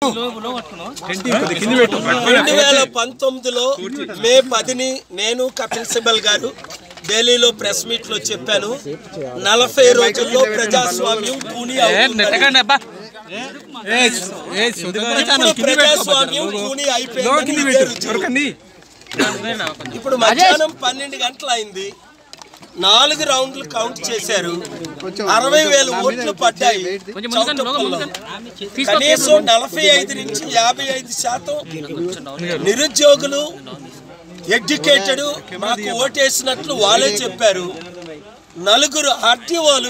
రెండు వేల పంతొమ్మిదిలో మే పదిని నేను కపిల్ సిబల్ గారు ఢిల్లీలో ప్రెస్ మీట్ లో చెప్పాను నలభై రోజుల్లో ప్రజాస్వామ్యం కూని అవుతుందని. ఇప్పుడు ప్రజాస్వామ్యం కూని అయిపోయిందని ఇదే రుజువు. ఇప్పుడు మధ్యాహ్నం పన్నెండు గంటలు అయింది నాలుగు రౌండ్లు కౌంట్ చేశారు అరవై వేల ఓట్లు పడ్డాయి చౌటుప్పల్లో. కనీసం నలభై ఐదు నుంచి యాభై ఐదు శాతం నిరుద్యోగులు ఎడ్యుకేటెడ్ మాకు ఓటేసినట్లు వాళ్ళే చెప్పారు నలుగురు ఆర్టీఓలు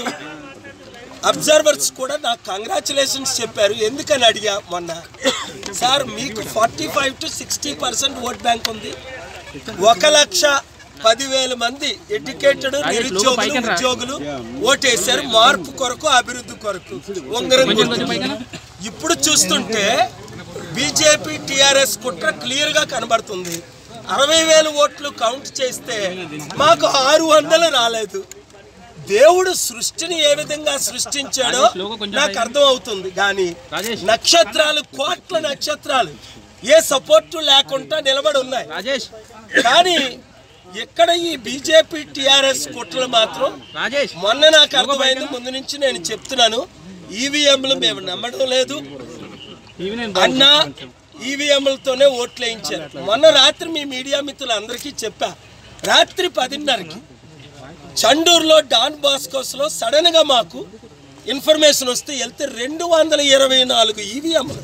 అబ్జర్వర్స్ కూడా నాకు కంగ్రాచులేషన్స్ చెప్పారు ఎందుకని అడిగా మొన్న సార్ మీకు forty five to sixty percent vote bank ఉంది ఒక లక్ష పదివేల మంది ఎడ్యుకేటెడ్ నిరుద్యోగులు ఉద్యోగులు ఓటేశారు మార్పు కొరకు అభివృద్ధి కొరకు ఉంగరం గుర్తు. ఇప్పుడు చూస్తుంటే బీజేపీ టిఆర్ఎస్ కుట్ర క్లియర్ గా కనబడుతుంది అరవై వేల ఓట్లు కౌంట్ చేస్తే మాకు ఆరు వందలు రాలేదు దేవుడు సృష్టిని ఏ విధంగా సృష్టించాడో నాకు అర్థం అవుతుంది కానీ నక్షత్రాలు కోట్ల నక్షత్రాలు ఏ సపోర్టు లేకుండా నిలబడి ఉన్నాయి కానీ ఇక్కడ ఈ బీజేపీ టిఆర్ఎస్ కుట్రలు మాత్రం మొన్న నాకు అర్థమైంది ముందు నుంచి నేను చెప్తున్నాను ఈవీఎంలు మేము నమ్మడం లేదు అన్న ఈవీఎంలతోనే ఓట్లు వేయించారు మొన్న రాత్రి మీ మీడియా మిత్రులందరికీ చెప్పా రాత్రి పదిన్నరకి చండూరులో డాన్ బాస్కోస్లో సడన్ గా మాకు ఇన్ఫర్మేషన్ వస్తే వెళ్తే రెండు వందల ఇరవై నాలుగు ఈవీఎంలు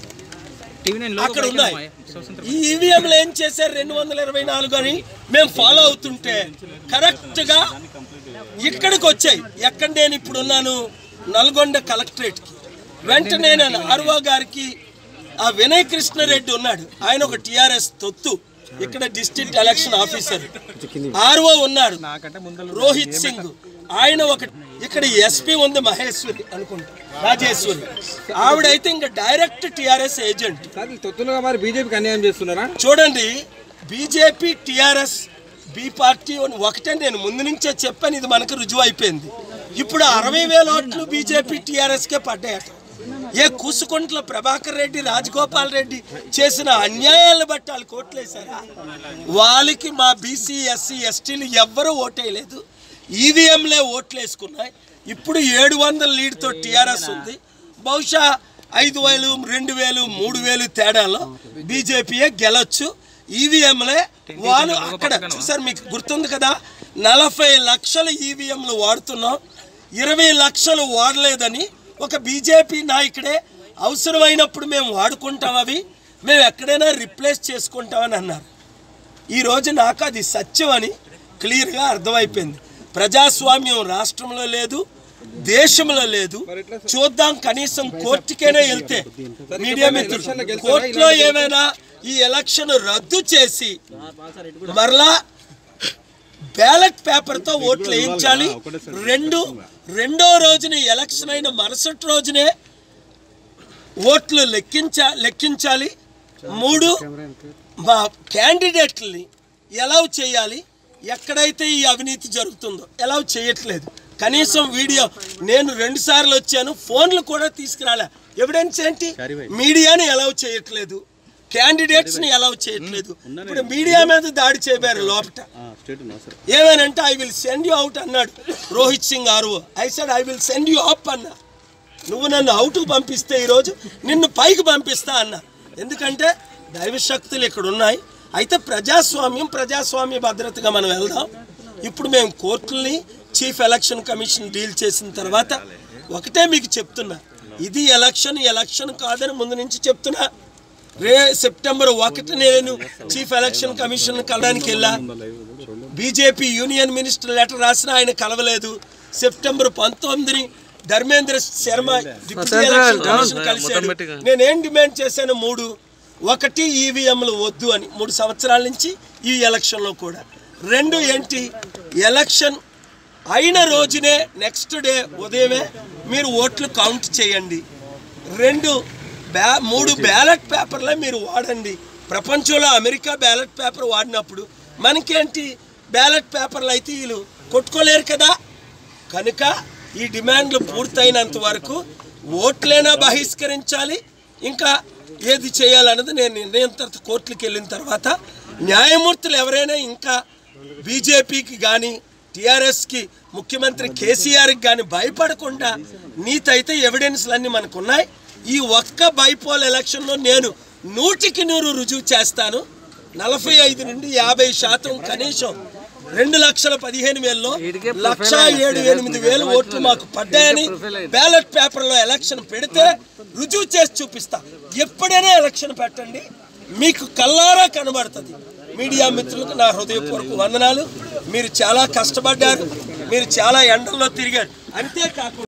అక్కడ ఉన్నాయి ఈ ఈవీఎంలు ఏం చేశారు రెండు వందల ఇరవై నాలుగు అని మేము ఫాలో అవుతుంటే కరెక్ట్ గా ఇక్కడికి వచ్చాయి ఎక్కడ నేను ఇప్పుడు ఉన్నాను నల్గొండ కలెక్టరేట్ కి వెంటనే నేను ఆర్వో గారికి ఆ వినయ్ కృష్ణారెడ్డి ఉన్నాడు ఆయన ఒక టిఆర్ఎస్ తొత్తు ఇక్కడ డిస్ట్రిక్ట్ ఎలక్షన్ ఆఫీసర్ ఆర్ఓ ఉన్నాడు రోహిత్ సింగ్ ఆయన ఒక ఇక్కడ ఎస్పీ ఉంది మహేశ్వరి అనుకుంటా రాజేశ్వరి ఆవిడైతే ఇంకా డైరెక్ట్ టిఆర్ఎస్ ఏజెంట్ తొత్తులుగా మరి బీజేపీకి అన్యాయం చేస్తున్నారా చూడండి బీజేపీ టిఆర్ఎస్ బి పార్టీ అని ఒకటే నేను ముందు నుంచే చెప్పాను ఇది మనకు రుజువు అయిపోయింది ఇప్పుడు అరవై వేల ఓట్లు బీజేపీ టీఆర్ఎస్కే పడ్డాయట ఏ కూసుకుంట్ల ప్రభాకర్ రెడ్డి రాజగోపాల్ రెడ్డి చేసిన అన్యాయాలను బట్టి వాళ్ళు కోట్లేశారా వాళ్ళకి మా బీసీ ఎస్సీ ఎస్టీలు ఎవ్వరూ ఓటేయలేదు ఈవీఎంలే ఓట్లు వేసుకున్నాయి ఇప్పుడు ఏడు వందల లీడ్తో టీఆర్ఎస్ ఉంది బహుశా ఐదు వేలు రెండు వేలు మూడు వేలు తేడాలో బీజేపీయే గెలొచ్చు ఈవీఎంలే వాళ్ళు అక్కడ చూసారు మీకు గుర్తుంది కదా నలభై లక్షల ఈవీఎంలు వాడుతున్నాం ఇరవై లక్షలు వాడలేదని ఒక బీజేపీ నాయకుడే అవసరమైనప్పుడు మేము వాడుకుంటాం అవి మేము ఎక్కడైనా రిప్లేస్ చేసుకుంటామని అన్నారు ఈ రోజు నాకు అది సత్యం అని క్లియర్గా అర్థమైపోయింది ప్రజాస్వామ్యం రాష్ట్రంలో లేదు దేశంలో లేదు చూద్దాం కనీసం కోర్టుకైనా వెళ్తే మీడియా మిత్రులు కోర్టులో ఏమైనా ఈ ఎలక్షన్ రద్దు చేసి మరలా బ్యాలెట్ పేపర్తో ఓట్లు వేయించాలి రెండు రెండో రోజున ఎలక్షన్ అయిన మరుసటి రోజునే ఓట్లు లెక్కించ లెక్కించాలి మూడు మా క్యాండిడేట్లని ఎలా చేయాలి ఎక్కడైతే ఈ అవినీతి జరుగుతుందో ఎలా చేయట్లేదు కనీసం వీడియో నేను రెండు సార్లు వచ్చాను ఫోన్లు కూడా తీసుకురాలే ఎవిడెన్స్ ఏంటి మీడియాని ఎలా చేయట్లేదు క్యాండిడేట్స్ ని ఎలా చేయట్లేదు ఇప్పుడు మీడియా మీద దాడి చేయబారు లోపట ఏమనంటే I will send you out అన్నాడు Rohit Singh RO I said I will send you up అన్నా నువ్వు నన్ను అవుట్కు పంపిస్తే ఈరోజు నిన్ను పైకి పంపిస్తా అన్న ఎందుకంటే దైవ శక్తులు ఇక్కడ ఉన్నాయి అయితే ప్రజాస్వామ్యం ప్రజాస్వామ్య భద్రతగా మనం వెళ్దాం ఇప్పుడు మేము కోర్టుల్ని చీఫ్ ఎలక్షన్ కమిషన్ డీల్ చేసిన తర్వాత ఒకటే మీకు చెప్తున్నా ఇది ఎలక్షన్ ఎలక్షన్ కాదని ముందు నుంచి చెప్తున్నా రే సెప్టెంబర్ ఒకటి నేను చీఫ్ ఎలక్షన్ కమిషన్ కలడానికి వెళ్ళా బీజేపీ యూనియన్ మినిస్టర్ లెటర్ రాసిన ఆయన కలవలేదు సెప్టెంబర్ పంతొమ్మిదిని Dharmendra Sharma deputy election commission కలిశాడు నేనేం డిమాండ్ చేశాను మూడు ఒకటి ఈవీఎంలు వద్దు అని మూడు సంవత్సరాల నుంచి ఈ ఎలక్షన్లో కూడా రెండు ఏంటి ఎలక్షన్ అయిన రోజునే నెక్స్ట్ డే ఉదయమే మీరు ఓట్లు కౌంట్ చేయండి రెండు బ్యా మూడు బ్యాలెట్ పేపర్లే మీరు వాడండి ప్రపంచంలో అమెరికా బ్యాలెట్ పేపర్ వాడినప్పుడు మనకేంటి బ్యాలెట్ పేపర్లు అయితే వీళ్ళు కొట్టుకోలేరు కదా కనుక ఈ డిమాండ్లు పూర్తయినంత వరకు ఓట్లైనా బహిష్కరించాలి ఇంకా ఏది చేయాలన్నది నేను నిర్ణయం తర్వాత కోర్టులకు వెళ్ళిన తర్వాత న్యాయమూర్తులు ఎవరైనా ఇంకా బీజేపీకి కానీ టీఆర్ఎస్కి ముఖ్యమంత్రి కేసీఆర్కి కానీ భయపడకుండా నీతి అయితే ఎవిడెన్స్లన్నీ మనకు ఉన్నాయి ఈ ఒక్క బైపోల్ ఎలక్షన్లో నేను నూటికి నూరు రుజువు చేస్తాను నలభై ఐదు నుండి యాభై శాతం కనీసం రెండు లక్షల పదిహేను వేలలో లక్ష ఏడు ఎనిమిది వేలు ఓట్లు మాకు పడ్డాయని బ్యాలెట్ పేపర్లో ఎలక్షన్ పెడితే రుజువు చేసి చూపిస్తా ఎప్పుడైనా ఎలక్షన్ పెట్టండి మీకు కల్లారా కనబడుతుంది మీడియా మిత్రులకు నా హృదయపూర్వక వందనాలు మీరు చాలా కష్టపడ్డారు మీరు చాలా ఎండల్లో తిరిగారు అంతేకాకుండా